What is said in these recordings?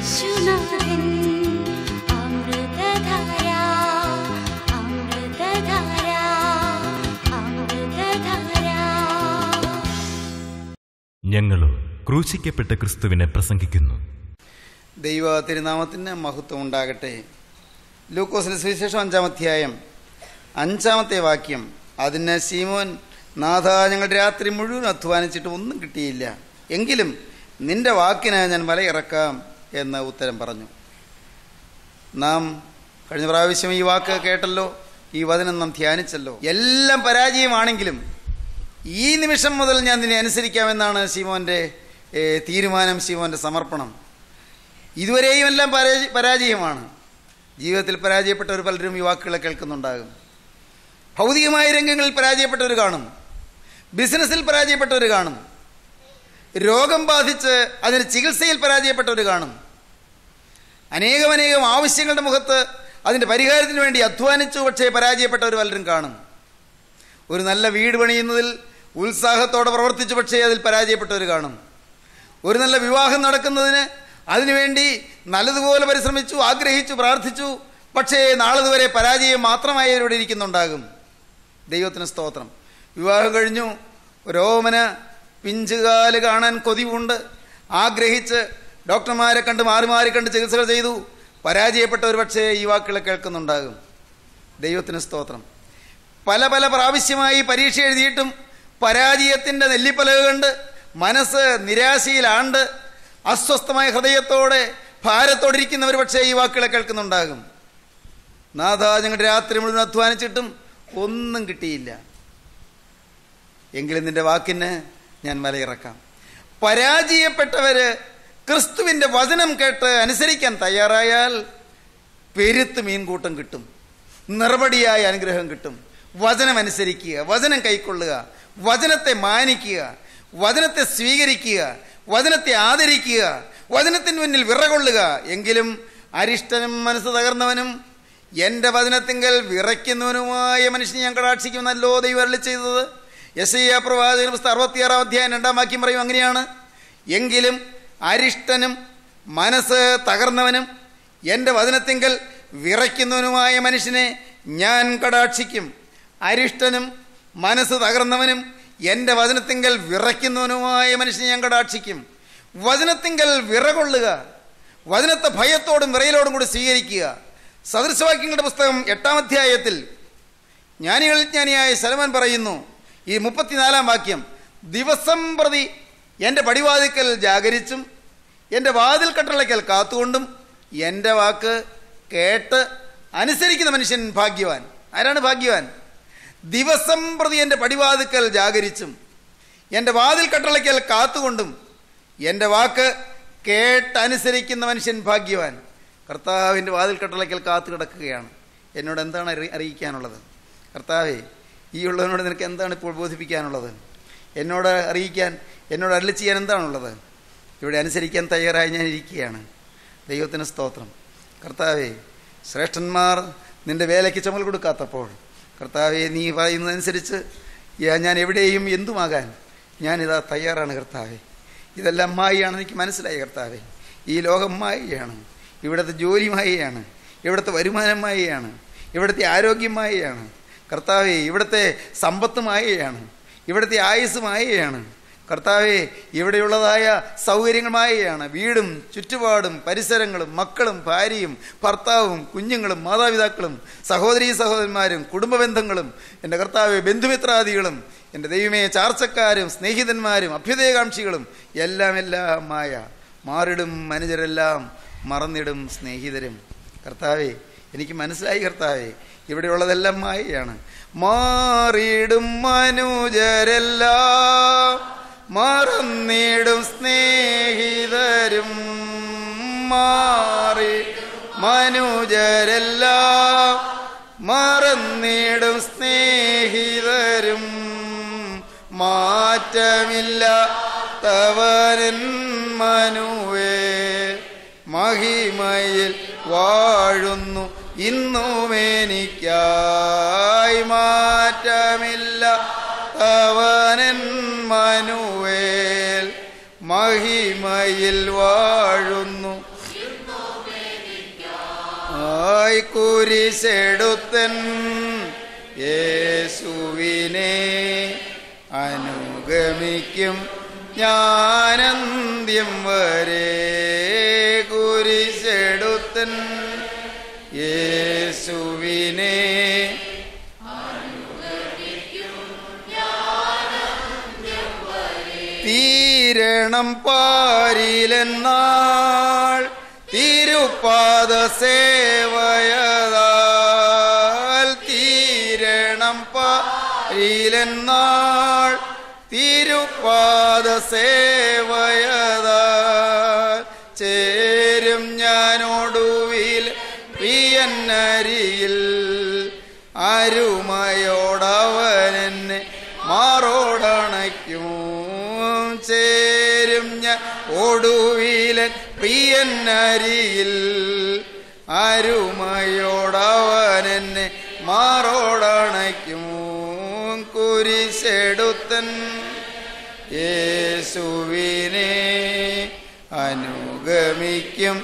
യേശുനാഥൻ അമൃതധാര അമൃതധാര അമൃതധാര ഞങ്ങളോ ക്രൂശിക്കപ്പെട്ട ക്രിസ്തുവിനെ പ്രസംഗിക്കുന്നു ദൈവ തിരുനാമത്തിന് മഹത്വം ഉണ്ടാകട്ടെ ലൂക്കോസിന്റെ സുവിശേഷം അഞ്ചാം അധ്യായം അഞ്ചാമത്തെ വാക്യം അതിന് ശീമോൻ നാഥ ഞങ്ങൾ രാത്രി മുഴുവൻ അധ്വാനിച്ചിട്ട് ഒന്നും കിട്ടിയില്ല എങ്കിലും നിന്റെ വാക്കിന് ഞാൻ മലയിറക്കാം എന്ന് ഉത്തരം പറഞ്ഞു നാം കഴിഞ്ഞ പ്രാവശ്യം ഈ വാക്ക് കേട്ടല്ലോ ഈ വചനം നാം ധ്യാനിച്ചല്ലോ എല്ലാം പരാജയമാണെങ്കിലും ഈ നിമിഷം മുതൽ ഞാൻ നിന്നെ അനുസരിക്കാമെന്നാണ് ശിമോന്റെ ഏ, തീരുമാനം ശിമോന്റെ സമർപ്പണം ഇതുവരെയും എല്ലാം പരാജ- പരാജയമാണ് ജീവിതത്തിൽ പരാജയപ്പെട്ടവർ പലരും ഈ വാക്കുകളെ കേൾക്കുന്നുണ്ടാകും ഭൗതികമായ രംഗങ്ങളിൽ പരാജയപ്പെട്ടവർ കാണും ബിസിനസ്സിൽ പരാജയപ്പെട്ടവർ കാണും രോഗം ബാധിച്ച് അതിന് ചികിത്സയിൽ പരാജയപ്പെട്ടവർ കാണും അനേകമനേകം ആവശ്യങ്ങളുടെ മുഖത്ത് അതിൻ്റെ പരിഹാരത്തിന് വേണ്ടി അധ്വാനിച്ചു പക്ഷേ പരാജയപ്പെട്ടവർ പലരും കാണും ഒരു നല്ല വീട് പണിയുന്നതിൽ ഉത്സാഹത്തോടെ പ്രവർത്തിച്ചു പക്ഷേ അതിൽ പരാജയപ്പെട്ടവർ കാണും ഒരു നല്ല വിവാഹം നടക്കുന്നതിന് അതിനുവേണ്ടി നല്ലതുപോലെ പരിശ്രമിച്ചു ആഗ്രഹിച്ചു പ്രാർത്ഥിച്ചു പക്ഷേ നാളിതുവരെ പരാജയം മാത്രമായവരോട് ഇരിക്കുന്നുണ്ടാകും ദൈവത്തിന് സ്തോത്രം വിവാഹം കഴിഞ്ഞു രോമന പിഞ്ചുകാല് കാണാൻ കൊതിവുണ്ട് ആഗ്രഹിച്ച് ഡോക്ടർമാരെ കണ്ട് മാറി മാറി കണ്ട് ചികിത്സകൾ ചെയ്തു പരാജയപ്പെട്ടവർ പക്ഷേ ഈ വാക്കുകളെ കേൾക്കുന്നുണ്ടാകും ദൈവത്തിന് സ്തോത്രം പല പല പ്രാവശ്യമായി പരീക്ഷ എഴുതിയിട്ടും പരാജയത്തിൻ്റെ നെല്ലിപ്പലക കണ്ട് മനസ്സ് നിരാശയിലാണ്ട് അസ്വസ്ഥമായ ഹൃദയത്തോടെ ഭാരത്തോടെ ഇരിക്കുന്നവർ പക്ഷേ ഈ വാക്കുകളെ കേൾക്കുന്നുണ്ടാകും നാഥ ഞങ്ങളുടെ രാത്രി മുഴുവൻ അധ്വാനിച്ചിട്ടും ഒന്നും കിട്ടിയില്ല എങ്കിലും നിന്റെ വാക്കിന് ഞാൻ മലയിറക്കാം പരാജയപ്പെട്ടവര് ക്രിസ്തുവിന്റെ വചനം കേട്ട് അനുസരിക്കാൻ തയ്യാറായാൽ പെരുത്ത് മീൻകൂട്ടം കിട്ടും നിറപടിയായ അനുഗ്രഹം കിട്ടും വചനം അനുസരിക്കുക വചനം കൈക്കൊള്ളുക വചനത്തെ മാനിക്കുക വചനത്തെ സ്വീകരിക്കുക വചനത്തെ ആദരിക്കുക വചനത്തിന് മുന്നിൽ വിറകൊള്ളുക എങ്കിലും അരിഷ്ടനും മനസ്സ് തകർന്നവനും എൻ്റെ വചനത്തിങ്കൽ വിറയ്ക്കുന്നവനുമായ മനുഷ്യനെ ഞാൻ കടാക്ഷിക്കുമെന്നല്ലോ ദൈവം അരളി ചെയ്തത് എസ് ഐ പ്രവാചകൻ പുസ്തകം അറുപത്തിയാറാം അധ്യായം രണ്ടാം വാക്യം പറയും അങ്ങനെയാണ് എങ്കിലും അരിഷ്ടനും മനസ്സ് തകർന്നവനും എൻ്റെ വചനത്തിങ്കൽ വിറയ്ക്കുന്നവനുമായ മനുഷ്യനെ ഞാൻ കടാക്ഷിക്കും അരിഷ്ടനും മനസ്സ് തകർന്നവനും എൻ്റെ വചനത്തിങ്കൽ വിറയ്ക്കുന്നവനുമായ മനുഷ്യനെ ഞാൻ കടാക്ഷിക്കും വചനത്തിങ്കൽ വിറകൊള്ളുക വചനത്തെ ഭയത്തോടും വിറയിലോടും കൂടി സ്വീകരിക്കുക സദൃശവാക്യങ്ങളുടെ പുസ്തകം എട്ടാം അധ്യായത്തിൽ ജ്ഞാനികളിൽ ജ്ഞാനിയായ സലമാൻ പറയുന്നു ഈ മുപ്പത്തിനാലാം വാക്യം ദിവസം പ്രതി എൻ്റെ പടിവാതിക്കൽ ജാഗരിച്ചും എൻ്റെ വാതിൽ കട്ടളയ്ക്കൽ കാത്തുകൊണ്ടും എൻ്റെ വാക്ക് കേട്ട് അനുസരിക്കുന്ന മനുഷ്യൻ ഭാഗ്യവാൻ ആരാണ് ഭാഗ്യവാൻ ദിവസം പ്രതി എൻ്റെ പടിവാതിക്കൽ ജാഗരിച്ചും എൻ്റെ വാതിൽ കട്ടളയ്ക്കൽ കാത്തുകൊണ്ടും എൻ്റെ വാക്ക് കേട്ടനുസരിക്കുന്ന മനുഷ്യൻ ഭാഗ്യവാൻ കർത്താവിൻ്റെ വാതിൽ കട്ടളയ്ക്കൽ കാത്തു കിടക്കുകയാണ് എന്നോട് എന്താണ് അറി അറിയിക്കാനുള്ളത് കർത്താവേ ഈ ഉള്ളവനോട് നിനക്ക് എന്താണ് ഇപ്പോൾ ബോധിപ്പിക്കാനുള്ളത് എന്നോട് അറിയിക്കാൻ എന്നോട് അരളി ചെയ്യാൻ എന്താണുള്ളത് ഇവിടെ അനുസരിക്കാൻ തയ്യാറായി ഞാൻ ഇരിക്കുകയാണ് ദൈവത്തിന് സ്തോത്രം കർത്താവേ ശ്രേഷ്ഠന്മാർ നിന്റെ വേലയ്ക്ക് ചുമൽ കൊടുക്കാത്തപ്പോൾ കർത്താവെ നീ പറയുന്നതനുസരിച്ച് യാ- ഞാൻ എവിടെയും എന്തുമാകാൻ ഞാനിതാ തയ്യാറാണ് കർത്താവെ ഇതെല്ലാം മായയാണ് എനിക്ക് മനസ്സിലായി കർത്താവെ ഈ ലോകം മായയാണ് ഇവിടുത്തെ ജോലി മായയാണ് ഇവിടുത്തെ വരുമാനം മായയാണ് ഇവിടുത്തെ ആരോഗ്യം മായയാണ് കർത്താവെ ഇവിടുത്തെ സമ്പത്ത് മായയാണ് ഇവിടുത്തെ ആയുസ് മായയാണ് കർത്താവെ ഇവിടെയുള്ളതായ സൗകര്യങ്ങൾ മായയാണ് വീടും ചുറ്റുപാടും പരിസരങ്ങളും മക്കളും ഭാര്യയും ഭർത്താവും കുഞ്ഞുങ്ങളും മാതാപിതാക്കളും സഹോദരീ സഹോദരന്മാരും കുടുംബ ബന്ധങ്ങളും എൻ്റെ കർത്താവെ ബന്ധുമിത്രാദികളും എൻ്റെ ദൈവമേ ചാർച്ചക്കാരും സ്നേഹിതന്മാരും അഭ്യുദയകാംക്ഷികളും എല്ലാം എല്ലാം മായ മാറിടും മനുജരെല്ലാം മറന്നിടും സ്നേഹിതരും കർത്താവെ എനിക്ക് മനസ്സിലായി കർത്താവെ ഇവിടെയുള്ളതെല്ലാം മായയാണ് മാറിടും മനുജരെല്ലാം മറന്നിടും സ്നേഹിതരും മാറി മനുജരെല്ലാം മറന്നിടും സ്നേഹിതരും മാറ്റമില്ലാത്തവരൻ മനുവേ മഹിമയിൽ വാഴുന്നു ഇന്നും എനിക്കായി മാറ്റമില്ല അവനൻ മനുവേൽ മഹിമയിൽ വാഴുന്നു എനിക്കായി കുരിശെടുത്തൻ യേശുവിനെ അനുഗമിക്കും ഞാനന്ത്യം വരെ കുരിശെടുത്തൻ യേശുവിനെ തീരണം പാരിലെന്നാൾ തിരുപ്പാദ സേവയതാൽ തീരണം പാരിലെന്നാൾ തിരുപ്പാദ സേവയതാൽ ചേരും ഞാനോടുവിൽ പ്രിയന്നരിയിൽ അരുമയോടവൻ എന്നെ മാറോടണയ്ക്കും ചേരും ഞാൻ ഒടുവിലൻ പ്രിയന്നരിയിൽ അരുമയോടവൻ എന്നെ മാറോടണയ്ക്കും കുരിശെടുത്തൻ യേശുവിനെ അനുഗമിക്കും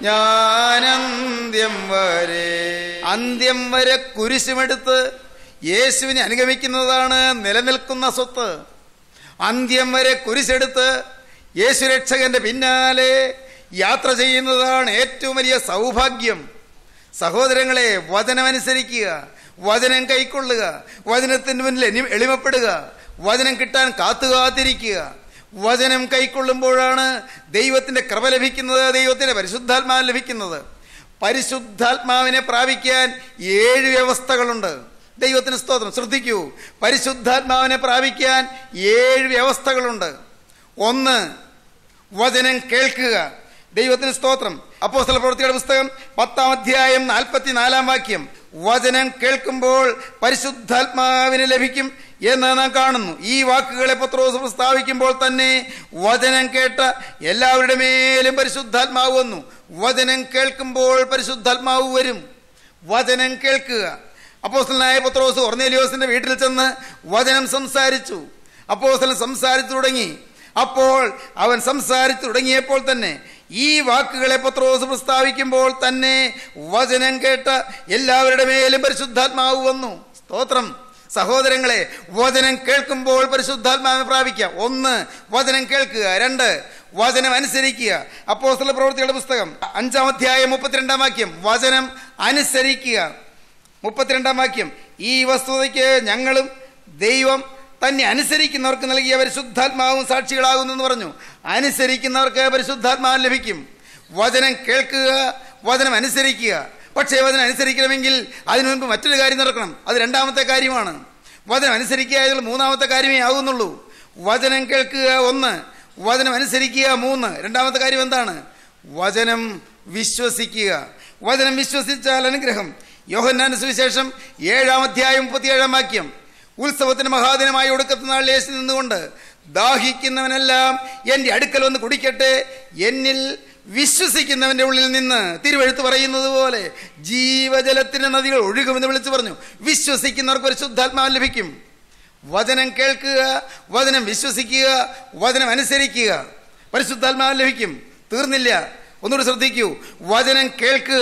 ഞാനന്ത്യം വരെ അന്ത്യം വരെ കുരിശുമെടുത്ത് യേശുവിനെ അനുഗമിക്കുന്നതാണ് നിലനിൽക്കുന്ന സ്വത്ത് അന്ത്യം വരെ കുരിശെടുത്ത് യേശു രക്ഷകന്റെ പിന്നാലെ യാത്ര ചെയ്യുന്നതാണ് ഏറ്റവും വലിയ സൗഭാഗ്യം സഹോദരങ്ങളെ വചനമനുസരിക്കുക വചനം കൈക്കൊള്ളുക വചനത്തിന് മുന്നിൽ എനി- എളിമപ്പെടുക വചനം കിട്ടാൻ കാത്തുകാത്തിരിക്കുക വചനം കൈക്കൊള്ളുമ്പോഴാണ് ദൈവത്തിന്റെ കൃപ ലഭിക്കുന്നത് ദൈവത്തിന്റെ പരിശുദ്ധാത്മാവ് ലഭിക്കുന്നത് പരിശുദ്ധാത്മാവിനെ പ്രാപിക്കാൻ ഏഴ് വ്യവസ്ഥകളുണ്ട് ദൈവത്തിന് സ്തോത്രം ശ്രദ്ധിക്കൂ പരിശുദ്ധാത്മാവിനെ പ്രാപിക്കാൻ ഏഴ് വ്യവസ്ഥകളുണ്ട് ഒന്ന് വചനം കേൾക്കുക ദൈവത്തിന് സ്തോത്രം അപ്പോസ്തല പ്രവൃത്തിയുടെ പുസ്തകം പത്താം അധ്യായം നാൽപ്പത്തിനാലാം വാക്യം വചനം കേൾക്കുമ്പോൾ പരിശുദ്ധാത്മാവിന് ലഭിക്കും എന്ന് നാം കാണുന്നു ഈ വാക്കുകളെ പത്രോസ് പ്രസ്താവിക്കുമ്പോൾ തന്നെ വചനം കേട്ട എല്ലാവരുടെ മേലും പരിശുദ്ധാത്മാവ് വന്നു വചനം കേൾക്കുമ്പോൾ പരിശുദ്ധാത്മാവ് വരും വചനം കേൾക്കുക അപ്പോസ്തലനായ പത്രോസ് ഒർന്നേലിയോസിന്റെ വീട്ടിൽ ചെന്ന് വചനം സംസാരിച്ചു അപ്പോസ്തലൻ സംസാരിച്ചു തുടങ്ങി അപ്പോൾ അവൻ സംസാരിച്ചു തുടങ്ങിയപ്പോൾ തന്നെ ഈ വാക്കുകളെ പത്രോസ് പ്രസ്താവിക്കുമ്പോൾ തന്നെ വചനം കേട്ട എല്ലാവരുടെ മേലും പരിശുദ്ധാത്മാവ് വന്നു സ്തോത്രം സഹോദരങ്ങളെ വചനം കേൾക്കുമ്പോൾ പരിശുദ്ധാത്മാവിനെ പ്രാപിക്കുക ഒന്ന് വചനം കേൾക്കുക രണ്ട് വചനം അനുസരിക്കുക അപ്പോസ്തല പ്രവൃത്തിയുടെ പുസ്തകം അഞ്ചാം അധ്യായം മുപ്പത്തിരണ്ടാം വാക്യം വചനം അനുസരിക്കുക മുപ്പത്തിരണ്ടാം വാക്യം ഈ വസ്തുതയ്ക്ക് ഞങ്ങളും ദൈവം തന്നെ അനുസരിക്കുന്നവർക്ക് നൽകിയ പരിശുദ്ധാത്മാവും സാക്ഷികളാകുന്നു എന്ന് പറഞ്ഞു അനുസരിക്കുന്നവർക്ക് പരിശുദ്ധാത്മാവ് ലഭിക്കും വചനം കേൾക്കുക വചനം അനുസരിക്കുക പക്ഷേ വചനം അനുസരിക്കണമെങ്കിൽ അതിനു മുൻപ് മറ്റൊരു കാര്യം നടക്കണം അത് രണ്ടാമത്തെ കാര്യമാണ് വചനം അനുസരിക്കുക എന്നുള്ള മൂന്നാമത്തെ കാര്യമേ ആകുന്നുള്ളൂ വചനം കേൾക്കുക ഒന്ന് വചനം അനുസരിക്കുക മൂന്ന് രണ്ടാമത്തെ കാര്യം എന്താണ് വചനം വിശ്വസിക്കുക വചനം വിശ്വസിച്ചാൽ അനുഗ്രഹം യോഹന്നാന് സുവിശേഷം ഏഴാം അധ്യായം മുപ്പത്തിയേഴാം വാക്യം ഉത്സവത്തിന് മഹാദിനമായി ഒടുക്കത്തെ നാളിൽ യേശു നിന്നുകൊണ്ട് ദാഹിക്കുന്നവനെല്ലാം എൻ്റെ അടുക്കൽ വന്ന് കുടിക്കട്ടെ എന്നിൽ വിശ്വസിക്കുന്നവന്റെ ഉള്ളിൽ നിന്ന് തിരുവഴുത്ത് പറയുന്നത് പോലെ ജീവജലത്തിന്റെ നദികൾ ഒഴുകുമെന്ന് വിളിച്ചു പറഞ്ഞു വിശ്വസിക്കുന്നവർക്ക് ഒരു ശുദ്ധാത്മാവ് ലഭിക്കും വചനം കേൾക്കുക വചനം വിശ്വസിക്കുക വചനം അനുസരിക്കുക പരിശുദ്ധാത്മാവ് ലഭിക്കും തീർന്നില്ല ഒന്നുകൂടി ശ്രദ്ധിക്കൂ വചനം കേൾക്കുക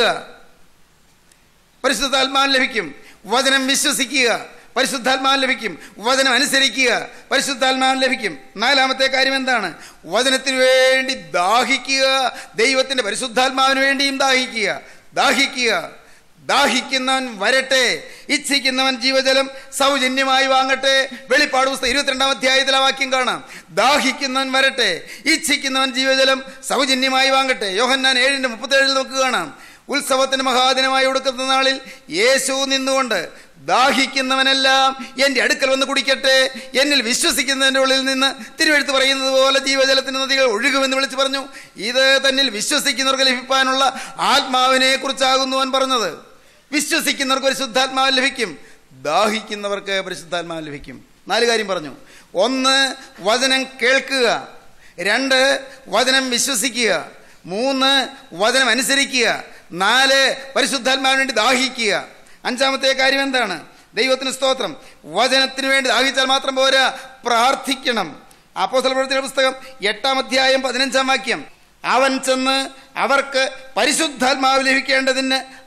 പരിശുദ്ധാത്മാവ് ലഭിക്കും വചനം വിശ്വസിക്കുക പരിശുദ്ധാത്മാവ് ലഭിക്കും വചനം അനുസരിക്കുക പരിശുദ്ധാത്മാവ് ലഭിക്കും നാലാമത്തെ കാര്യം എന്താണ് വചനത്തിന് വേണ്ടി ദാഹിക്കുക ദൈവത്തിന്റെ പരിശുദ്ധാത്മാവിന് വേണ്ടിയും ദാഹിക്കുക ദാഹിക്കുക ദാഹിക്കുന്നവൻ വരട്ടെ ഇച്ഛിക്കുന്നവൻ ജീവജലം സൗജന്യമായി വാങ്ങട്ടെ വെളിപ്പാട് പുസ്തകം ഇരുപത്തിരണ്ടാം അധ്യായത്തിൽ ആ വാക്യം കാണാം ദാഹിക്കുന്നവൻ വരട്ടെ ഇച്ഛിക്കുന്നവൻ ജീവജലം സൗജന്യമായി വാങ്ങട്ടെ യോഹന്നാൻ ഏഴിന്റെ മുപ്പത്തേഴിൽ നമുക്ക് കാണാം ഉത്സവത്തിന് മഹാദിനമായി ഒടുക്കുന്ന നാളിൽ യേശു നിന്നുകൊണ്ട് ദാഹിക്കുന്നവനെല്ലാം എൻ്റെ അടുക്കൽ വന്ന് കുടിക്കട്ടെ എന്നിൽ വിശ്വസിക്കുന്നതിൻ്റെ ഉള്ളിൽ നിന്ന് തിരുവെഴുത്ത് പറയുന്നത് പോലെ ജീവജലത്തിന് നദികൾ ഒഴുകുമെന്ന് വിളിച്ചു പറഞ്ഞു ഇത് തന്നിൽ വിശ്വസിക്കുന്നവർക്ക് ലഭിക്കാനുള്ള ആത്മാവിനെ കുറിച്ചാകുന്നു അവൻ പറഞ്ഞത് വിശ്വസിക്കുന്നവർക്ക് ഒരു ശുദ്ധാത്മാവ് ലഭിക്കും ദാഹിക്കുന്നവർക്ക് പരിശുദ്ധാത്മാവ് ലഭിക്കും നാല് കാര്യം പറഞ്ഞു ഒന്ന് വചനം കേൾക്കുക രണ്ട് വചനം വിശ്വസിക്കുക മൂന്ന് വചനം അനുസരിക്കുക നാല് പരിശുദ്ധാത്മാവിന് വേണ്ടി ദാഹിക്കുക അഞ്ചാമത്തെ കാര്യം എന്താണ് ദൈവത്തിന് സ്തോത്രം വചനത്തിന് വേണ്ടി ദാഹിച്ചാൽ മാത്രം പോരാ പ്രാർത്ഥിക്കണം അപ്പോസ്തല പ്രവൃത്തിയുടെ പുസ്തകം എട്ടാം അധ്യായം പതിനഞ്ചാം വാക്യം അവൻ ചെന്ന് അവർക്ക് പരിശുദ്ധാത്മാവ് ലഭിക്കേണ്ടതിന്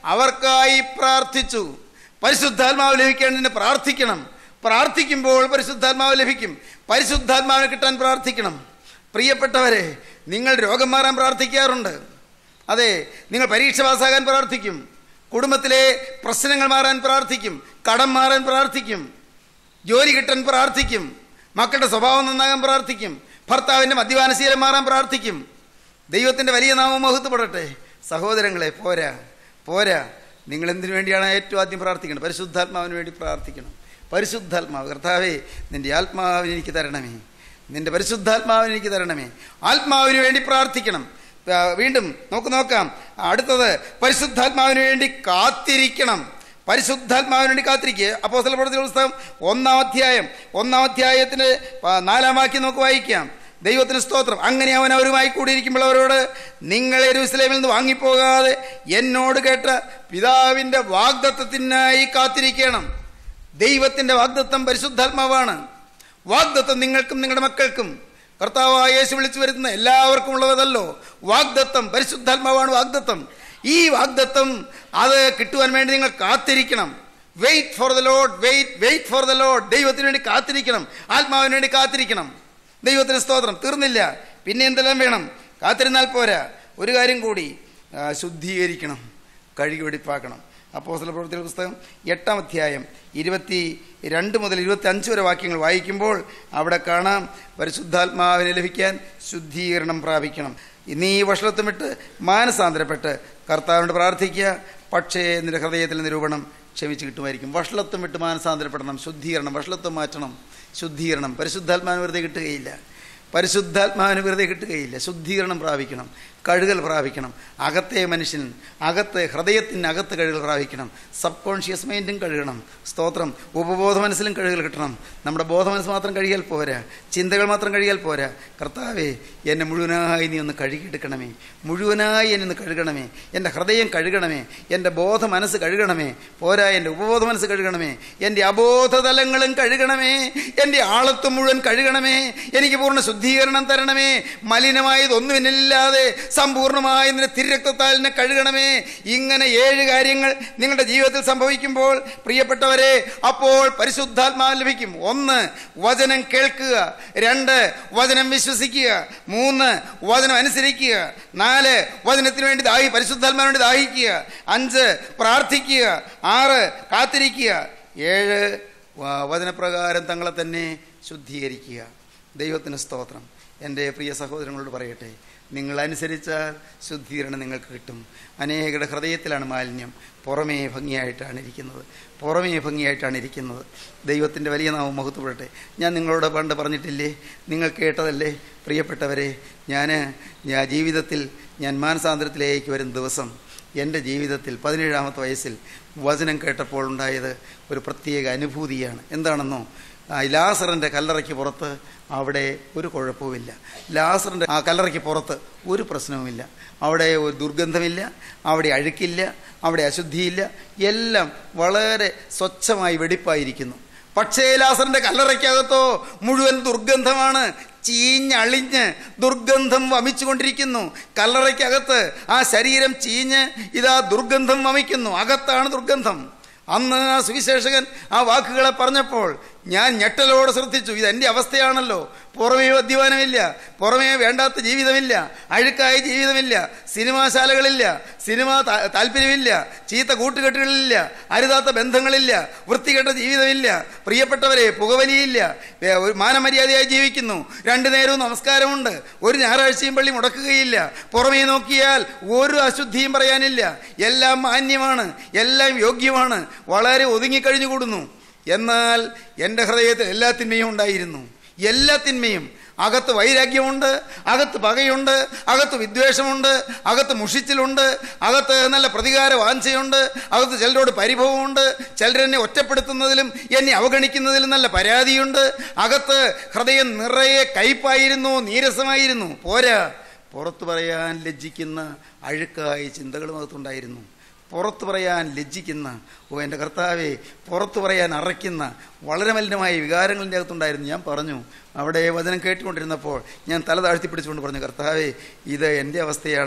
അവർക്കായി പ്രാർത്ഥിച്ചു പരിശുദ്ധാത്മാവ് ലഭിക്കേണ്ടതിന് പ്രാർത്ഥിക്കണം പ്രാർത്ഥിക്കുമ്പോൾ പരിശുദ്ധാത്മാവ് ലഭിക്കും പരിശുദ്ധാത്മാവിനെ കിട്ടാൻ പ്രാർത്ഥിക്കണം പ്രിയപ്പെട്ടവരെ നിങ്ങൾ രോഗം മാറാൻ പ്രാർത്ഥിക്കാറുണ്ട് അതെ നിങ്ങൾ പരീക്ഷ പാസ്സാകാൻ പ്രാർത്ഥിക്കും കുടുംബത്തിലെ പ്രശ്നങ്ങൾ മാറാൻ പ്രാർത്ഥിക്കും കടം മാറാൻ പ്രാർത്ഥിക്കും ജോലി കിട്ടാൻ പ്രാർത്ഥിക്കും മക്കളുടെ സ്വഭാവം നന്നാകാൻ പ്രാർത്ഥിക്കും ഭർത്താവിൻ്റെ മദ്യപാനശീലം മാറാൻ പ്രാർത്ഥിക്കും ദൈവത്തിൻ്റെ വലിയ നാമം മഹത്വപ്പെടട്ടെ സഹോദരങ്ങളെ പോരാ പോരാ നിങ്ങൾ എന്തിനു വേണ്ടിയാണ് ഏറ്റവും ആദ്യം പ്രാർത്ഥിക്കണം പരിശുദ്ധാത്മാവിന് വേണ്ടി പ്രാർത്ഥിക്കണം പരിശുദ്ധാത്മാവ് കർത്താവേ നിന്റെ ആത്മാവിനെ എനിക്ക് തരണമേ നിന്റെ പരിശുദ്ധാത്മാവിനെ എനിക്ക് തരണമേ ആത്മാവിന് വേണ്ടി പ്രാർത്ഥിക്കണം ആ, വീണ്ടും നമുക്ക് നോക്കാം അടുത്തത് പരിശുദ്ധാത്മാവിന് വേണ്ടി കാത്തിരിക്കണം പരിശുദ്ധാത്മാവിന് വേണ്ടി കാത്തിരിക്കുക അപ്പോ പ്രവൃത്തി പുസ്തകം ഒന്നാം അധ്യായം ഒന്നാം അധ്യായത്തിന് ആ, നാലാം വാക്യം നമുക്ക് വായിക്കാം ദൈവത്തിന് സ്തോത്രം അങ്ങനെ അവൻ അവരുമായി കൂടിയിരിക്കുമ്പോൾ അവരോട് നിങ്ങൾ എരുസലേമിൽ നിന്ന് വാങ്ങിപ്പോകാതെ എന്നോട് കേട്ട പിതാവിൻ്റെ വാഗ്ദത്വത്തിനായി കാത്തിരിക്കണം ദൈവത്തിൻ്റെ വാഗ്ദത്വം പരിശുദ്ധാത്മാവാണ് വാഗ്ദത്വം നിങ്ങൾക്കും നിങ്ങളുടെ മക്കൾക്കും കർത്താവായ യേശു വിളിച്ചു വരുന്ന എല്ലാവർക്കും ഉള്ളതല്ലോ വാഗ്ദത്വം പരിശുദ്ധാത്മാവാണ് വാഗ്ദത്വം ഈ വാഗ്ദത്വം അത് കിട്ടുവാൻ വേണ്ടി നിങ്ങൾ കാത്തിരിക്കണം wait for the Lord wait wait for the Lord ദൈവത്തിന് വേണ്ടി കാത്തിരിക്കണം ആത്മാവിന് വേണ്ടി കാത്തിരിക്കണം ദൈവത്തിന് സ്തോത്രം തീർന്നില്ല പിന്നെ എന്തെല്ലാം വേണം കാത്തിരുന്നാൽ പോരാ ഒരു കാര്യം കൂടി ആ, ശുദ്ധീകരിക്കണം കഴുകി വെടിപ്പാക്കണം അപ്പോസ്തല പ്രവൃത്തിയുടെ പുസ്തകം എട്ടാം അധ്യായം ഇരുപത്തി രണ്ട് മുതൽ ഇരുപത്തി അഞ്ച് വരെ വാക്യങ്ങൾ വായിക്കുമ്പോൾ അവിടെ കാണാം പരിശുദ്ധാത്മാവിനെ ലഭിക്കാൻ ശുദ്ധീകരണം പ്രാപിക്കണം നീ ഈ വഷളത്തും വിട്ട് മാനസാന്തരപ്പെട്ട് കർത്താവിനോട് പ്രാർത്ഥിക്കുക പക്ഷേ നിന്റെ ഹൃദയത്തിൽ നിരൂപണം ക്ഷമിച്ച് കിട്ടുമായിരിക്കും വഷളത്വം വിട്ട് മാനസാന്തരപ്പെടണം ശുദ്ധീകരണം വഷളത്വം മാറ്റണം ശുദ്ധീകരണം പരിശുദ്ധാത്മാവിന് വെറുതെ കിട്ടുകയില്ല പരിശുദ്ധാത്മാവിന് വെറുതെ കിട്ടുകയില്ല ശുദ്ധീകരണം പ്രാപിക്കണം കഴുകൽ പ്രാപിക്കണം അകത്തെ മനുഷ്യൻ അകത്ത് ഹൃദയത്തിനകത്ത് കഴുകൽ പ്രാപിക്കണം സബ് കോൺഷ്യസ് മൈൻഡും കഴുകണം സ്തോത്രം ഉപബോധ മനസ്സിലും കഴുകൽ കിട്ടണം നമ്മുടെ ബോധ മനസ്സ് മാത്രം കഴുകിയാൽ പോരാ ചിന്തകൾ മാത്രം കഴുകിയാൽ പോരാ കർത്താവേ എന്നെ മുഴുവനായി നീ ഒന്ന് കഴുകിയെടുക്കണമേ മുഴുവനായി എന്നെ ഒന്ന് കഴുകണമേ എൻ്റെ ഹൃദയം കഴുകണമേ എൻ്റെ ബോധ മനസ്സ് കഴുകണമേ പോരാ എൻ്റെ ഉപബോധ മനസ്സ് കഴുകണമേ എൻ്റെ അബോധതലങ്ങളും കഴുകണമേ എൻ്റെ ആളത്വം മുഴുവൻ കഴുകണമേ എനിക്ക് പൂർണ്ണ ശുദ്ധീകരണം തരണമേ മലിനമായതൊന്നും എന്നില്ലാതെ സമ്പൂർണ്ണമായി നിന്റെ തിരക്തത്താൽ എന്നെ കഴുകണമേ ഇങ്ങനെ ഏഴ് കാര്യങ്ങൾ നിങ്ങളുടെ ജീവിതത്തിൽ സംഭവിക്കുമ്പോൾ പ്രിയപ്പെട്ടവരെ അപ്പോൾ പരിശുദ്ധാത്മാവ് ലഭിക്കും ഒന്ന് വചനം കേൾക്കുക രണ്ട് വചനം വിശ്വസിക്കുക മൂന്ന് വചനം അനുസരിക്കുക നാല് വചനത്തിന് വേണ്ടി ദാഹി പരിശുദ്ധാത്മാവിന് വേണ്ടി ദാഹിക്കുക അഞ്ച് പ്രാർത്ഥിക്കുക ആറ് കാത്തിരിക്കുക ഏഴ് വ- വചനപ്രകാരം തങ്ങളെ തന്നെ ശുദ്ധീകരിക്കുക ദൈവത്തിന് സ്തോത്രം എൻ്റെ പ്രിയ സഹോദരങ്ങളോട് പറയട്ടെ നിങ്ങൾ അനുസരിച്ചാൽ ശുദ്ധീകരണം നിങ്ങൾക്ക് കിട്ടും അനേകരുടെ ഹൃദയത്തിലാണ് മാലിന്യം പുറമേ ഭംഗിയായിട്ടാണ് ഇരിക്കുന്നത് പുറമേ ഭംഗിയായിട്ടാണ് ഇരിക്കുന്നത് ദൈവത്തിൻ്റെ വലിയ നാമം മഹത്വപ്പെടട്ടെ ഞാൻ നിങ്ങളോട് പണ്ട് പറഞ്ഞിട്ടില്ലേ നിങ്ങൾ കേട്ടതല്ലേ പ്രിയപ്പെട്ടവരെ ഞാൻ ഞാൻ ജീവിതത്തിൽ ഞാൻ മാനസാന്തരത്തിലേക്ക് വരുന്ന ദിവസം എൻ്റെ ജീവിതത്തിൽ പതിനേഴാമത്തെ വയസ്സിൽ വചനം കേട്ടപ്പോൾ ഉണ്ടായത് ഒരു പ്രത്യേക അനുഭൂതിയാണ് എന്താണെന്നോ ആ ലാസറിൻ്റെ കല്ലറയ്ക്ക് പുറത്ത് അവിടെ ഒരു കുഴപ്പവുമില്ല ലാസറിൻ്റെ ആ കല്ലറയ്ക്ക് പുറത്ത് ഒരു പ്രശ്നവുമില്ല അവിടെ ഒരു ദുർഗന്ധമില്ല അവിടെ അഴുക്കില്ല അവിടെ അശുദ്ധിയില്ല എല്ലാം വളരെ സ്വച്ഛമായി വെടിപ്പായിരിക്കുന്നു പക്ഷേ ലാസറിന്റെ കല്ലറയ്ക്കകത്തോ മുഴുവൻ ദുർഗന്ധമാണ് ചീഞ്ഞളിഞ്ഞ് ദുർഗന്ധം വമിച്ചുകൊണ്ടിരിക്കുന്നു കല്ലറയ്ക്കകത്ത് ആ ശരീരം ചീഞ്ഞ് ഇതാ ദുർഗന്ധം വമിക്കുന്നു അകത്താണ് ദുർഗന്ധം അന്ന് ആ സുവിശേഷകൻ ആ വാക്കുകളെ പറഞ്ഞപ്പോൾ ഞാൻ ഞെട്ടലോടെ ശ്രദ്ധിച്ചു ഇത് എൻ്റെ അവസ്ഥയാണല്ലോ പുറമേ മദ്യപാനമില്ല പുറമേ വേണ്ടാത്ത ജീവിതമില്ല അഴുക്കായ ജീവിതമില്ല സിനിമാശാലകളില്ല സിനിമ താ- താല്പര്യമില്ല ചീത്ത കൂട്ടുകെട്ടുകളില്ല അരുതാത്ത ബന്ധങ്ങളില്ല വൃത്തികെട്ട ജീവിതമില്ല പ്രിയപ്പെട്ടവരെ പുകവലിയില്ല വേ- ഒരു മാനമര്യാദയായി ജീവിക്കുന്നു രണ്ടു നേരവും നമസ്കാരമുണ്ട് ഒരു ഞായറാഴ്ചയും പള്ളി മുടക്കുകയില്ല പുറമേ നോക്കിയാൽ ഒരു അശുദ്ധിയും പറയാനില്ല എല്ലാം മാന്യമാണ് എല്ലാം യോഗ്യമാണ് വളരെ ഒതുങ്ങിക്കഴിഞ്ഞുകൂടുന്നു എന്നാൽ എൻ്റെ ഹൃദയത്തിൽ എല്ലാ തിന്മയും ഉണ്ടായിരുന്നു എല്ലാ തിന്മയും അകത്ത് വൈരാഗ്യമുണ്ട് അകത്ത് പകയുണ്ട് അകത്ത് വിദ്വേഷമുണ്ട് അകത്ത് മുഷിച്ചിലുണ്ട് അകത്ത് നല്ല പ്രതികാര വാഞ്ചയുണ്ട് അകത്ത് ചിലരോട് പരിഭവമുണ്ട് ചിലരെന്നെ ഒറ്റപ്പെടുത്തുന്നതിലും എന്നെ അവഗണിക്കുന്നതിലും നല്ല പരാതിയുണ്ട് അകത്ത് ഹൃദയം നിറയെ കയ്പായിരുന്നു നീരസമായിരുന്നു പോരാ പുറത്തു പറയാൻ ലജ്ജിക്കുന്ന അഴുക്കായ ചിന്തകളും അകത്തുണ്ടായിരുന്നു പുറത്തു പറയാൻ ലജ്ജിക്കുന്ന ഓ എൻ്റെ കർത്താവെ പുറത്തു പറയാൻ അറയ്ക്കുന്ന വളരെ മലിനമായ വികാരങ്ങളിൻ്റെ അകത്തുണ്ടായിരുന്നു ഞാൻ പറഞ്ഞു അവിടെ വചനം കേട്ടുകൊണ്ടിരുന്നപ്പോൾ ഞാൻ തല താഴ്ത്തി പിടിച്ചുകൊണ്ട് പറഞ്ഞു കർത്താവെ ഇത് എൻ്റെ അവസ്ഥയാണ്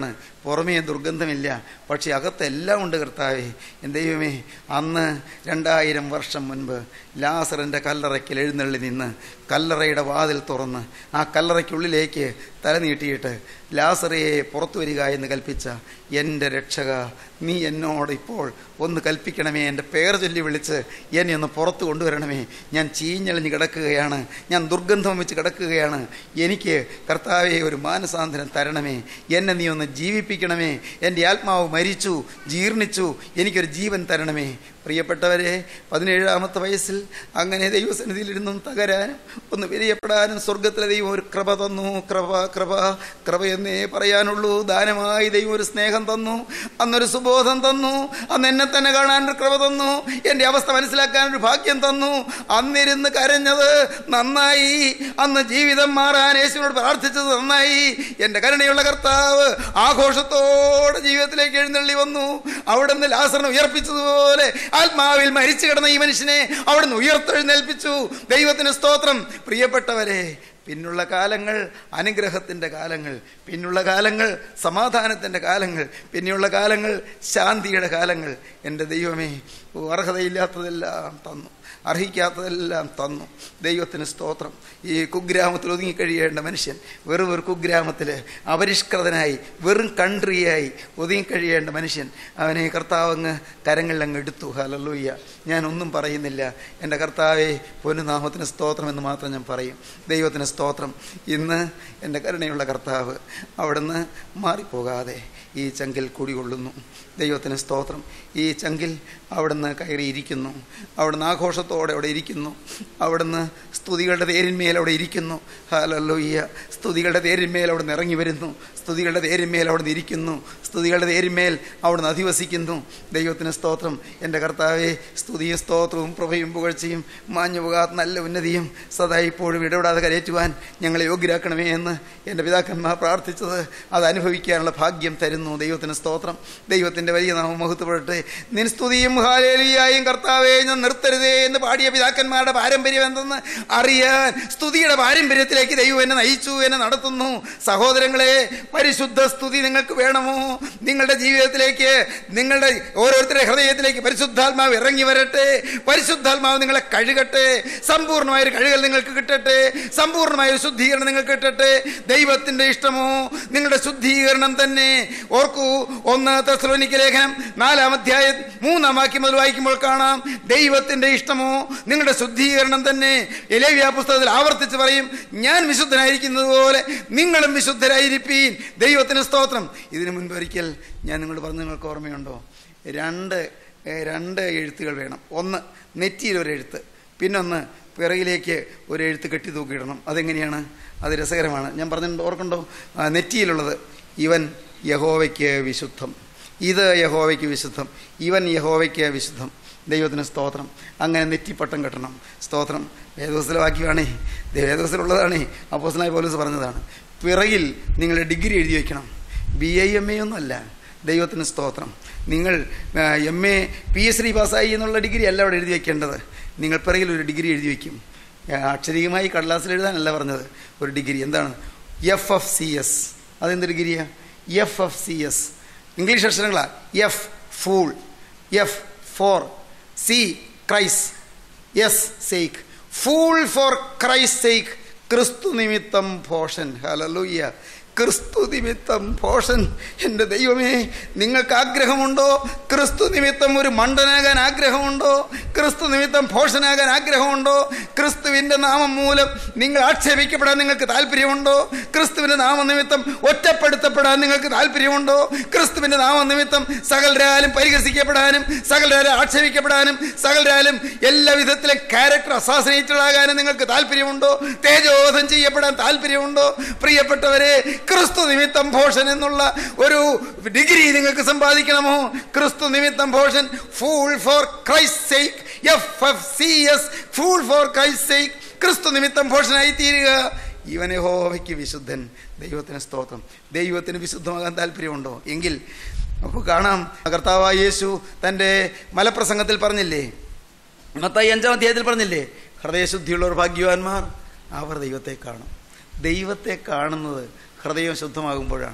പുറമേ ദുർഗന്ധമില്ല പക്ഷേ അകത്തെല്ലാം ഉണ്ട് കർത്താവേ എൻ്റെ ദൈവമേ അന്ന് രണ്ടായിരം വർഷം മുൻപ് ലാസറിൻ്റെ കല്ലറയ്ക്കൽ എഴുന്നള്ളി നിന്ന് കല്ലറയുടെ വാതിൽ തുറന്ന് ആ കല്ലറയ്ക്കുള്ളിലേക്ക് തല നീട്ടിയിട്ട് ലാസറയെ പുറത്തു വരിക എന്ന് കൽപ്പിച്ച എൻ്റെ രക്ഷക നീ എന്നോട് ഇപ്പോൾ ഒന്ന് കൽപ്പിക്കണമേ എൻ്റെ പേർ ചൊല്ലി വിളിച്ച് എന്നെ ഒന്ന് പുറത്ത് കൊണ്ടുവരണമേ ഞാൻ ചീഞ്ഞളിഞ്ഞ് കിടക്കുകയാണ് ഞാൻ ദുർഗന്ധം വെച്ച് കിടക്കുകയാണ് എനിക്ക് കർത്താവെ ഒരു മാനസാന്തരം തരണമേ എന്നെ നീ ഒന്ന് ജീവിപ്പിക്കണമേ എൻ്റെ ആത്മാവ് മരിച്ചു ജീർണിച്ചു എനിക്കൊരു ജീവൻ തരണമേ പ്രിയപ്പെട്ടവരെ പതിനേഴാമത്തെ വയസ്സിൽ അങ്ങനെ ദൈവസന്നിധിയിലിരുന്നും തകരാനും ഒന്ന് വിരിയപ്പെടാനും സ്വർഗത്തിലെ ദൈവം ഒരു കൃപ തന്നു കൃപ കൃപ കൃപ എന്നേ പറയാനുള്ളൂ ദാനമായി ദൈവം ഒരു സ്നേഹം തന്നു അന്നൊരു സുബോധം തന്നു അന്ന് എന്നെ തന്നെ കാണാൻ ഒരു കൃപ തന്നു എൻ്റെ അവസ്ഥ മനസ്സിലാക്കാൻ ഒരു ഭാഗ്യം തന്നു അന്നിരുന്ന് കരഞ്ഞത് നന്നായി അന്ന് ജീവിതം മാറാൻ യേശുവിനോട് പ്രാർത്ഥിച്ചത് നന്നായി എൻ്റെ കരുണയുള്ള കർത്താവ് ആഘോഷത്തോടെ ജീവിതത്തിലേക്ക് എഴുന്നള്ളി വന്നു അവിടുന്ന് ലാസറിനെ ഉയർപ്പിച്ചതുപോലെ ആത്മാവിൽ മരിച്ചു കിടന്ന ഈ മനുഷ്യനെ അവിടുന്ന് ഉയർത്തെഴുന്നേൽപ്പിച്ചു ദൈവത്തിന് സ്തോത്രം പ്രിയപ്പെട്ടവരെ പിന്നുള്ള കാലങ്ങൾ അനുഗ്രഹത്തിൻ്റെ കാലങ്ങൾ പിന്നുള്ള കാലങ്ങൾ സമാധാനത്തിൻ്റെ കാലങ്ങൾ പിന്നെയുള്ള കാലങ്ങൾ ശാന്തിയുടെ കാലങ്ങൾ എൻ്റെ ദൈവമേ അർഹതയില്ലാത്തതെല്ലാം തന്നു അർഹിക്കാത്തതെല്ലാം തന്നു ദൈവത്തിന് സ്തോത്രം ഈ കുഗ്രാമത്തിൽ ഒതുങ്ങിക്കഴിയേണ്ട മനുഷ്യൻ വെറും ഒരു കുഗ്രാമത്തിൽ അപരിഷ്കൃതനായി വെറും കൺട്രിയായി ഒതുങ്ങിക്കഴിയേണ്ട മനുഷ്യൻ അവനെ കർത്താവങ്ങ് കരങ്ങളിലങ്ങ് എടുത്തു ഹലല്ലൂയ്യ ഞാനൊന്നും പറയുന്നില്ല എൻ്റെ കർത്താവെ പൊന്നുനാമത്തിന് സ്തോത്രം എന്ന് മാത്രം ഞാൻ പറയും ദൈവത്തിന് സ്തോത്രം ഇന്ന് എൻ്റെ കരുണയുള്ള കർത്താവ് അവിടുന്ന് മാറിപ്പോകാതെ ഈ ചങ്കിൽ കുടികൊള്ളുന്നു ദൈവത്തിന് സ്തോത്രം ഈ ചങ്കിൽ അവിടുന്ന് കയറിയിരിക്കുന്നു അവിടുന്ന് ആഘോഷത്തോടെ അവിടെ ഇരിക്കുന്നു അവിടുന്ന് സ്തുതികളുടെ തേരിന്മേൽ അവിടെ ഇരിക്കുന്നു ഹാലല്ലോയ്യ സ്തുതികളുടെ തേരിന്മേൽ അവിടുന്ന് ഇറങ്ങി വരുന്നു സ്തുതികളുടെ തേരിന്മേൽ അവിടുന്ന് ഇരിക്കുന്നു സ്തുതികളുടെ തേരിന്മേൽ അവിടുന്ന് അധിവസിക്കുന്നു ദൈവത്തിന് സ്തോത്രം എൻ്റെ കർത്താവെ സ്തുതിയും സ്തോത്രവും പ്രഭയും പുകഴ്ചയും മാഞ്ഞു പോകാത്ത നല്ല ഉന്നതിയും സദാ ഇപ്പോഴും ഇടപെടാതെ കരയറ്റുവാൻ ഞങ്ങളെ യോഗ്യരാക്കണമേ എന്ന് എൻ്റെ പിതാക്കന്മാർ പ്രാർത്ഥിച്ചത് അത് അനുഭവിക്കാനുള്ള ഭാഗ്യം തരുന്നു ദൈവത്തിന് സ്തോത്രം ദൈവത്തിൻ്റെ വലിയ നാമം മഹത്വപ്പെടട്ടെ നിൻ സ്തുതിയും ഹാലേലിയായും കർത്താവെ ഞാൻ നിർത്തരുതേ എന്ന് പാടിയ പിതാക്കന്മാരുടെ പാരമ്പര്യം എന്തെന്ന് അറിയാൻ സ്തുതിയുടെ പാരമ്പര്യത്തിലേക്ക് ദൈവം എന്നെ നയിച്ചു എന്നെ നടത്തുന്നു സഹോദരങ്ങളെ പരിശുദ്ധ സ്തുതി നിങ്ങൾക്ക് വേണമോ നിങ്ങളുടെ ജീവിതത്തിലേക്ക് നിങ്ങളുടെ ഓരോരുത്തരുടെ ഹൃദയത്തിലേക്ക് പരിശുദ്ധാത്മാവ് ഇറങ്ങി വരട്ടെ പരിശുദ്ധാത്മാവ് നിങ്ങളെ കഴുകട്ടെ സമ്പൂർണ്ണമായ ഒരു കഴുകൽ നിങ്ങൾക്ക് കിട്ടട്ടെ സമ്പൂർണ്ണമായ ഒരു ശുദ്ധീകരണം നിങ്ങൾക്ക് കിട്ടട്ടെ ദൈവത്തിന്റെ ഇഷ്ടമോ നിങ്ങളുടെ ശുദ്ധീകരണം തന്നെ ഓർക്കൂ ഒന്ന് തെസ്ലോനിക്ക ലേഖനം നാലാം അധ്യായം മൂന്നാം വാക്യം മുതൽ വായിക്കുമ്പോൾ കാണാം ദൈവത്തിന്റെ ഇഷ്ടമോ നിങ്ങളുടെ ശുദ്ധീകരണം തന്നെ എലേവ്യ പുസ്തകത്തിൽ ആവർത്തിച്ച് പറയും ഞാൻ വിശുദ്ധനായിരിക്കുന്നത് പോലെ നിങ്ങളും വിശുദ്ധരായിരിപ്പീൻ ദൈവത്തിന് സ്തോത്രം ഇതിനു മുൻപ് ഒരിക്കൽ ഞാൻ നിങ്ങളോട് പറഞ്ഞു നിങ്ങൾക്ക് ഓർമ്മയുണ്ടോ രണ്ട് ഏഹ്, രണ്ട് എഴുത്തുകൾ വേണം ഒന്ന് നെറ്റിയിൽ ഒരു എഴുത്ത് പിന്നൊന്ന് പിറകിലേക്ക് ഒരു എഴുത്ത് കെട്ടി തൂക്കിയിടണം അതെങ്ങനെയാണ് അത് രസകരമാണ് ഞാൻ പറഞ്ഞിട്ടുണ്ട് ഓർക്കണ്ടോ ആ, നെറ്റിയിലുള്ളത് ഇവൻ യഹോവയ്ക്ക് വിശുദ്ധം ഇത് യഹോവയ്ക്ക് വിശുദ്ധം ഇവൻ യഹോവയ്ക്ക് വിശുദ്ധം ദൈവത്തിന് സ്തോത്രം അങ്ങനെ നെറ്റിപ്പട്ടം കെട്ടണം സ്തോത്രം വേദോസിലെ വാക്യമാണേ വേദോസിലുള്ളതാണേ അപ്പോസനായ പോലീസ് പറഞ്ഞതാണ് പിറകിൽ നിങ്ങൾ ഡിഗ്രി എഴുതി വയ്ക്കണം ബി ഐ എം എ ഒന്നുമല്ല ദൈവത്തിന് സ്തോത്രം നിങ്ങൾ M A P H D പാസ്സായി എന്നുള്ള ഡിഗ്രി അല്ല അവിടെ എഴുതി വയ്ക്കേണ്ടത് നിങ്ങൾ പിറകിൽ ഒരു ഡിഗ്രി എഴുതി വയ്ക്കും ആ, അക്ഷരീയമായി കടലാസിൽ എഴുതാനല്ല പറഞ്ഞത് ഒരു ഡിഗ്രി എന്താണ് എഫ് എഫ് സി എസ് അതെന്ത് ഡിഗ്രിയാ F F C S English അക്ഷരങ്ങളാ F fool F for C Christ S sake fool for Christ sake ക്രിസ്തു നിമിത്തം ഭോഷൻ ഹലലൂയ്യ ക്രിസ്തു നിമിത്തം ഭോഷൻ എൻ്റെ ദൈവമേ നിങ്ങൾക്ക് ആഗ്രഹമുണ്ടോ ക്രിസ്തു നിമിത്തം ഒരു മണ്ടനാകാൻ ആഗ്രഹമുണ്ടോ ക്രിസ്തു നിമിത്തം ഭോഷനാകാൻ ആഗ്രഹമുണ്ടോ ക്രിസ്തുവിൻ്റെ നാമം മൂലം നിങ്ങൾ ആക്ഷേപിക്കപ്പെടാൻ നിങ്ങൾക്ക് താല്പര്യമുണ്ടോ ക്രിസ്തുവിൻ്റെ നാമനിമിത്തം ഒറ്റപ്പെടുത്തപ്പെടാൻ നിങ്ങൾക്ക് താല്പര്യമുണ്ടോ ക്രിസ്തുവിൻ്റെ നാമനിമിത്തം സകലരാലും പരിഹസിക്കപ്പെടാനും സകലരാലും ആക്ഷേപിക്കപ്പെടാനും സകലരാലും എല്ലാ വിധത്തിലും ക്യാരക്ടർ അസാസിനേറ്റഡാകാനും നിങ്ങൾക്ക് താല്പര്യമുണ്ടോ തേജോധം ചെയ്യപ്പെടാൻ താല്പര്യമുണ്ടോ പ്രിയപ്പെട്ടവരെ ക്രിസ്തു നിമിത്തം ഭോഷൻ എന്നുള്ള ഒരു ഡിഗ്രി നിങ്ങൾക്ക് സമ്പാദിക്കണമോ ക്രിസ്തു നിമിത്തം ഭോഷൻ fool for Christ sake F F C S fool for Christ sake ക്രിസ്തു നിമിത്തം ഭോഷനായി തീരുക ഇവനെ ഹോവയ്ക്ക് വിശുദ്ധൻ ദൈവത്തിന് സ്തോത്രം ദൈവത്തിന് വിശുദ്ധമാകാൻ താല്പര്യമുണ്ടോ എങ്കിൽ നമുക്ക് കാണാം കർത്താവായ യേശു തൻ്റെ മലപ്രസംഗത്തിൽ പറഞ്ഞില്ലേ മത്തായി അഞ്ചാം അധ്യായത്തിൽ പറഞ്ഞില്ലേ ഹൃദയശുദ്ധിയുള്ളവർ ഭാഗ്യവാന്മാർ അവർ ദൈവത്തെ കാണും ദൈവത്തെ കാണുന്നത് ഹൃദയം ശുദ്ധമാകുമ്പോഴാണ്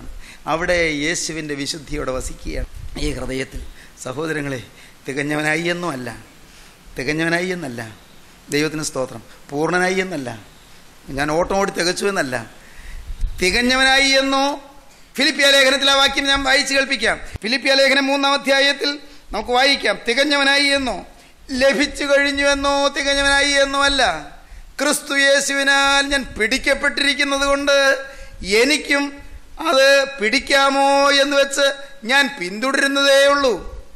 അവിടെ യേശുവിൻ്റെ വിശുദ്ധിയോടെ വസിക്കുകയാണ് ഈ ഹൃദയത്തിൽ സഹോദരങ്ങളെ തികഞ്ഞവനായി എന്നുമല്ല തികഞ്ഞവനായി എന്നല്ല ദൈവത്തിന് സ്തോത്രം പൂർണ്ണനായി എന്നല്ല ഞാൻ ഓട്ടം ഓടി തികച്ചു എന്നല്ല തികഞ്ഞവനായി എന്നോ ഫിലിപ്പിയ ലേഖനത്തിൽ ആ വാക്യം ഞാൻ വായിച്ചു കേൾപ്പിക്കാം ഫിലിപ്പിയ ലേഖനം മൂന്നാം അധ്യായത്തിൽ നമുക്ക് വായിക്കാം തികഞ്ഞവനായി എന്നോ ലഭിച്ചു കഴിഞ്ഞു എന്നോ തികഞ്ഞവനായി എന്നോ അല്ല ക്രിസ്തു യേശുവിനാൽ ഞാൻ പിടിക്കപ്പെട്ടിരിക്കുന്നത് കൊണ്ട് എനിക്കും അത് പിടിക്കാമോ എന്ന് വെച്ച് ഞാൻ പിന്തുടരുന്നതേ ഉള്ളൂ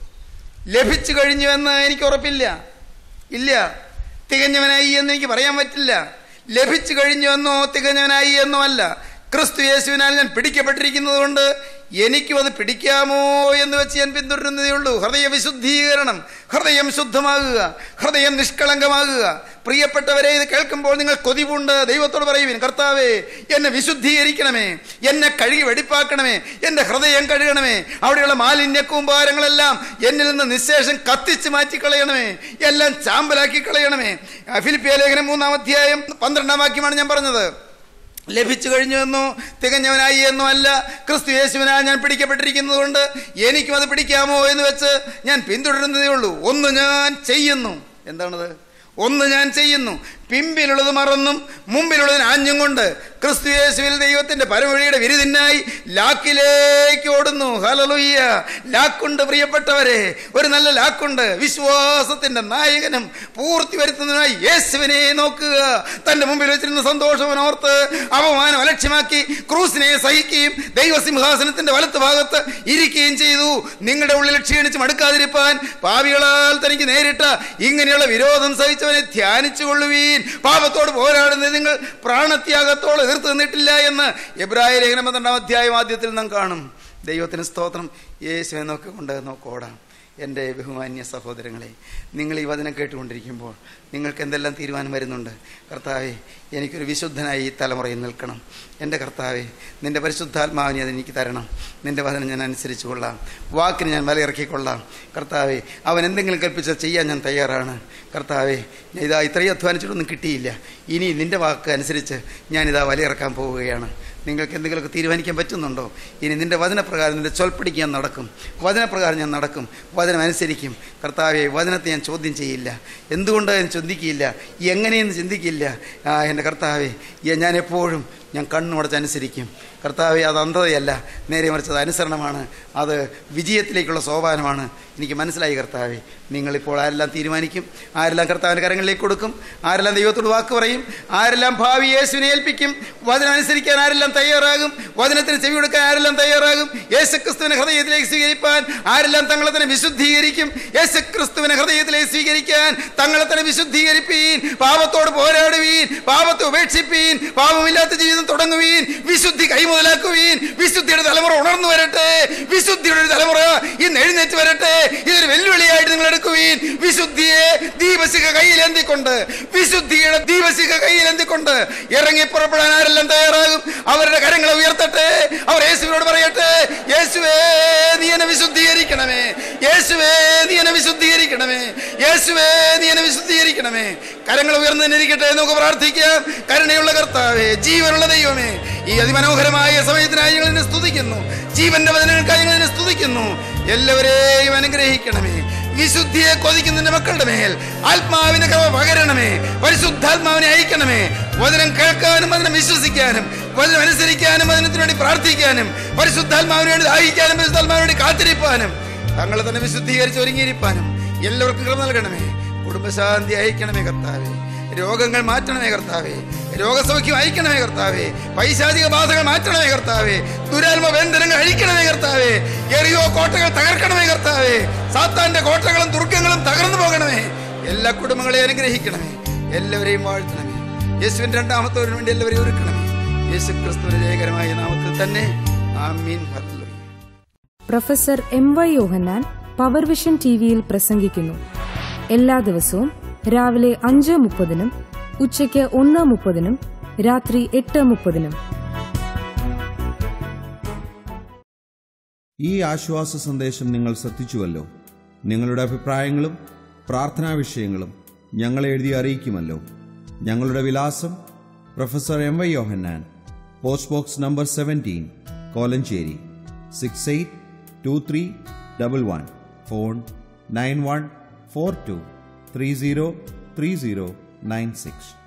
ലഭിച്ചു കഴിഞ്ഞു എന്ന് എനിക്ക് ഉറപ്പില്ല ഇല്ല തികഞ്ഞവനായി എന്ന് എനിക്ക് പറയാൻ പറ്റില്ല ലഭിച്ചു കഴിഞ്ഞു എന്നോ തികഞ്ഞവനായി എന്നോ അല്ല ക്രിസ്തു യേശുവിനാൽ ഞാൻ പിടിക്കപ്പെട്ടിരിക്കുന്നത് കൊണ്ട് എനിക്കും അത് പിടിക്കാമോ എന്ന് വെച്ച് ഞാൻ പിന്തുടരുന്നതേ ഉള്ളൂ ഹൃദയ വിശുദ്ധീകരണം ഹൃദയം ശുദ്ധമാകുക ഹൃദയം നിഷ്കളങ്കമാകുക പ്രിയപ്പെട്ടവരെ ഇത് കേൾക്കുമ്പോൾ നിങ്ങൾ കൊതിവുണ്ട് ദൈവത്തോട് പറയുവിൻ കർത്താവേ എന്നെ വിശുദ്ധീകരിക്കണമേ എന്നെ കഴുകി വെടിപ്പാക്കണമേ എൻ്റെ ഹൃദയം കഴുകണമേ അവിടെയുള്ള മാലിന്യ കൂമ്പാരങ്ങളെല്ലാം എന്നിൽ നിന്ന് നിശേഷം കത്തിച്ച് മാറ്റി കളയണമേ എല്ലാം ചാമ്പലാക്കി കളയണമേ ഫിലിപ്പിയ ലേഖനം മൂന്നാം അധ്യായം പന്ത്രണ്ടാം വാക്യമാണ് ഞാൻ പറഞ്ഞത് ലഭിച്ചു കഴിഞ്ഞു എന്നോ തികഞ്ഞവനായി എന്നോ അല്ല ക്രിസ്തു യേശുവിനാൽ ഞാൻ പിടിക്കപ്പെട്ടിരിക്കുന്നത് കൊണ്ട് എനിക്കും അത് പിടിക്കാമോ എന്ന് വെച്ച് ഞാൻ പിന്തുടരുന്നതേ ഉള്ളൂ ഒന്ന് ഞാൻ ചെയ്യുന്നു എന്താണത് ഒന്ന് ഞാൻ ചെയ്യുന്നു പിമ്പിലുള്ളത് മറന്നും മുമ്പിലുള്ളതിന് ആഞ്ഞും കൊണ്ട് ക്രിസ്തു യേശുവിൽ ദൈവത്തിന്റെ പരമൊഴിയുടെ വിരുദിനായി ലാക്കിലേക്ക് ഓടുന്നു ഹലലുയ്യ ലാക്കുണ്ട് പ്രിയപ്പെട്ടവരെ ഒരു നല്ല ലാക്കുണ്ട് വിശ്വാസത്തിന്റെ നായകനും പൂർത്തി വരുത്തുന്നതിനായി യേശുവിനെ നോക്കുക തന്റെ മുമ്പിൽ വെച്ചിരുന്ന സന്തോഷവൻ ഓർത്ത് അപമാനം അലക്ഷ്യമാക്കി ക്രൂസിനെ സഹിക്കുകയും ദൈവസിംഹാസനത്തിന്റെ വലത്ത് ഭാഗത്ത് ഇരിക്കുകയും ചെയ്തു നിങ്ങളുടെ ഉള്ളിൽ ക്ഷീണിച്ച് മടുക്കാതിരിപ്പാൻ പാവികളാൽ തനിക്ക് നേരിട്ട ഇങ്ങനെയുള്ള വിരോധം സഹിച്ചവനെ ധ്യാനിച്ചു കൊള്ളുവീൻ പാപത്തോട് പോരാടുന്നത് നിങ്ങൾ പ്രാണത്യാഗത്തോട് എതിർത്ത് നിന്നിട്ടില്ല എന്ന് എബ്രായ ലേഖനം പന്ത്രണ്ടാം അധ്യായം ആദ്യത്തിൽ നാം കാണും ദൈവത്തിന് സ്തോത്രം യേശുവെ നോക്കിക്കൊണ്ട് നോക്കോടാം എൻ്റെ ബഹുമാന്യ സഹോദരങ്ങളെ നിങ്ങൾ ഈ വചനം കേട്ടുകൊണ്ടിരിക്കുമ്പോൾ നിങ്ങൾക്ക് എന്തെല്ലാം തീരുമാനം വരുന്നുണ്ട് കർത്താവെ എനിക്കൊരു വിശുദ്ധനായി ഈ തലമുറയിൽ നിൽക്കണം എൻ്റെ കർത്താവെ നിൻ്റെ പരിശുദ്ധാത്മാവിനെ അതെനിക്ക് തരണം നിൻ്റെ വചനം ഞാൻ അനുസരിച്ചു കൊള്ളാം വാക്കിന് ഞാൻ വിലയിറക്കിക്കൊള്ളാം കർത്താവെ അവൻ എന്തെങ്കിലും കൽപ്പിച്ചാൽ ചെയ്യാൻ ഞാൻ തയ്യാറാണ് കർത്താവെ ഞാൻ ഇതാ ഇത്രയും അധ്വാനിച്ചിട്ടൊന്നും കിട്ടിയില്ല ഇനി നിൻ്റെ വാക്ക് അനുസരിച്ച് ഞാനിതാ വിലയിറക്കാൻ പോവുകയാണ് നിങ്ങൾക്ക് എന്തെങ്കിലുമൊക്കെ തീരുമാനിക്കാൻ പറ്റുന്നുണ്ടോ ഇനി നിന്റെ വചനപ്രകാരം നിന്റെ ചൊൽപ്പടിക്ക് ഞാൻ നടക്കും വചനപ്രകാരം ഞാൻ നടക്കും വചനം അനുസരിക്കും കർത്താവെ വചനത്തെ ഞാൻ ചോദ്യം ചെയ്യില്ല എന്തുകൊണ്ട് ഞാൻ ചിന്തിക്കില്ല എങ്ങനെയെന്ന് ചിന്തിക്കില്ല ആ എൻ്റെ കർത്താവെ ഈ ഞാൻ എപ്പോഴും ഞാൻ കണ്ണുമടച്ച് അനുസരിക്കും കർത്താവെ അത് അന്ധതയല്ല നേരെ മറിച്ച് അത് അനുസരണമാണ് അത് വിജയത്തിലേക്കുള്ള സോപാനമാണ് എനിക്ക് മനസ്സിലായി കർത്താവെ നിങ്ങളിപ്പോൾ ആരെല്ലാം തീരുമാനിക്കും ആരെല്ലാം കർത്താവിൻ്റെ കരങ്ങളിലേക്ക് കൊടുക്കും ആരെല്ലാം ദൈവത്തോട് വാക്ക് പറയും ആരെല്ലാം ഭാവി യേശുവിനെ ഏൽപ്പിക്കും വചനം അനുസരിക്കാൻ ആരെല്ലാം തയ്യാറാകും വചനത്തിന് ചെവി കൊടുക്കാൻ ആരെല്ലാം തയ്യാറാകും യേശുക്രിസ്തുവിനെ ഹൃദയത്തിലേക്ക് സ്വീകരിപ്പാൻ ആരെല്ലാം തങ്ങളെ തന്നെ വിശുദ്ധീകരിക്കും യേശുക്രിസ്തുവിനെ ഹൃദയത്തിലേക്ക് സ്വീകരിക്കാൻ തങ്ങളെ തന്നെ വിശുദ്ധീകരിപ്പീൻ പാപത്തോട് പോരാടുവീൻ പാപത്തെ ഉപേക്ഷിപ്പീൻ പാപമില്ലാത്ത ജീവിതം തുടങ്ങുവീൻ വിശുദ്ധി കൈമുതലാക്കുവീൻ വിശുദ്ധിയുടെ തലമുറ ഉണർന്നു വരട്ടെ വിശുദ്ധിയുടെ ഒരു തലമുറ ഇന്ന് എഴുന്നേറ്റ് വരട്ടെ ഇതൊരു വെല്ലുവിളിയായിട്ട് നിങ്ങൾ എടുക്കുവീൻ വിശുദ്ധിയെ ദീപശിഖ കയ്യിലേന്തിക്കൊണ്ട് വിശുദ്ധിയുടെ ദീപശിഖ കയ്യിലേന്തിക്കൊണ്ട് ഇറങ്ങി പുറപ്പെടാൻ ആരെല്ലാം തയ്യാറാകും അവരുടെ കരങ്ങളെ ഉയർത്തട്ടെ അവർ യേശുവിനോട് പറയട്ടെ യേശുവേ നീ എന്നെ വിശുദ്ധീകരിക്കണമേ യേശുവേ നീ എന്നെ വിശുദ്ധീകരിക്കണമേ യേശുവേ നീ എന്നെ വിശുദ്ധീകരിക്കണമേ കരങ്ങൾ ഉയർന്നതിനിരിക്കട്ടെ നമുക്ക് പ്രാർത്ഥിക്കാം കരുണയുള്ള കർത്താവേ ജീവനുള്ള ദൈവമേ ഈ അതിമനോഹരമായ സമയത്തിനായി ഞങ്ങൾ നിന്നെ സ്തുതിക്കുന്നു ജീവന്റെ വചനങ്ങൾക്കായി ഞങ്ങൾ നിന്നെ സ്തുതിക്കുന്നു എല്ലാവരെയും അനുഗ്രഹിക്കണമേ വിശുദ്ധിയെ കൊതിക്കുന്നതിന്റെ മക്കളുടെ മേൽ ആത്മാവിന്റെ കൃപ പകരണമേ പരിശുദ്ധാത്മാവിനെ അയക്കണമേ വചനം കേൾക്കാനും വചനം വിശ്വസിക്കാനും വചനം അനുസരിക്കാനും വചനത്തിനു വേണ്ടി പ്രാർത്ഥിക്കാനും പരിശുദ്ധാത്മാവിന് വേണ്ടി ദാഹിക്കാനും പരിശുദ്ധാത്മാവിന് വേണ്ടി കാത്തിരിപ്പാനും തങ്ങളെ തന്നെ വിശുദ്ധീകരിച്ച് ഒരുങ്ങിയിരിപ്പാനും എല്ലാവർക്കും കൃപ നൽകണമേ കുടുംബശാന്തി അയക്കണമേ കർത്താവേ രോഗങ്ങൾ മാറ്റണമേ കർത്താവേ രോഗസൗഖ്യം അയക്കണമേ കർത്താവേ പൈശാചിക ബാധകൾ മാറ്റണമേ കർത്താവേ ദുരാത്മ ബന്ധനങ്ങൾ അഴിക്കണമേ കർത്താവേ എറിയോ കോട്ടകൾ തകർക്കണമേ കർത്താവേ സാത്താന്റെ കോട്ടകളും ദുർഗങ്ങളും തകർന്നു പോകണമേ എല്ലാ കുടുംബങ്ങളെയും അനുഗ്രഹിക്കണമേ എല്ലാവരെയും വാഴ്ത്തണമേ യേശുവിന്റെ രണ്ടാമത്തവരിന് വേണ്ടി എല്ലാവരെയും ഒരുക്കണമേ യേശു ക്രിസ്തുവിന്റെ ജയകരമായ നാമത്തിൽ തന്നെ ആമീൻ ഹല്ലേലൂയ professor M Y Yohannan Power Vision T വിയിൽ പ്രസംഗിക്കുന്നു എല്ലാ ദിവസവും രാവിലെ അഞ്ച് മുപ്പതിനും ഉച്ചയ്ക്ക് ഒന്ന് മുപ്പതിനും രാത്രി എട്ട് മുപ്പതിനും ഈ ആശ്വാസ സന്ദേശം നിങ്ങൾ ശ്രദ്ധിച്ചുവല്ലോ നിങ്ങളുടെ അഭിപ്രായങ്ങളും പ്രാർത്ഥനാ വിഷയങ്ങളും ഞങ്ങളെ എഴുതി അറിയിക്കുമല്ലോ ഞങ്ങളുടെ വിലാസം professor M Y Yohannan post box number seventeen Kolenchery six eight two three double one phone nine one four two three zero three zero nine six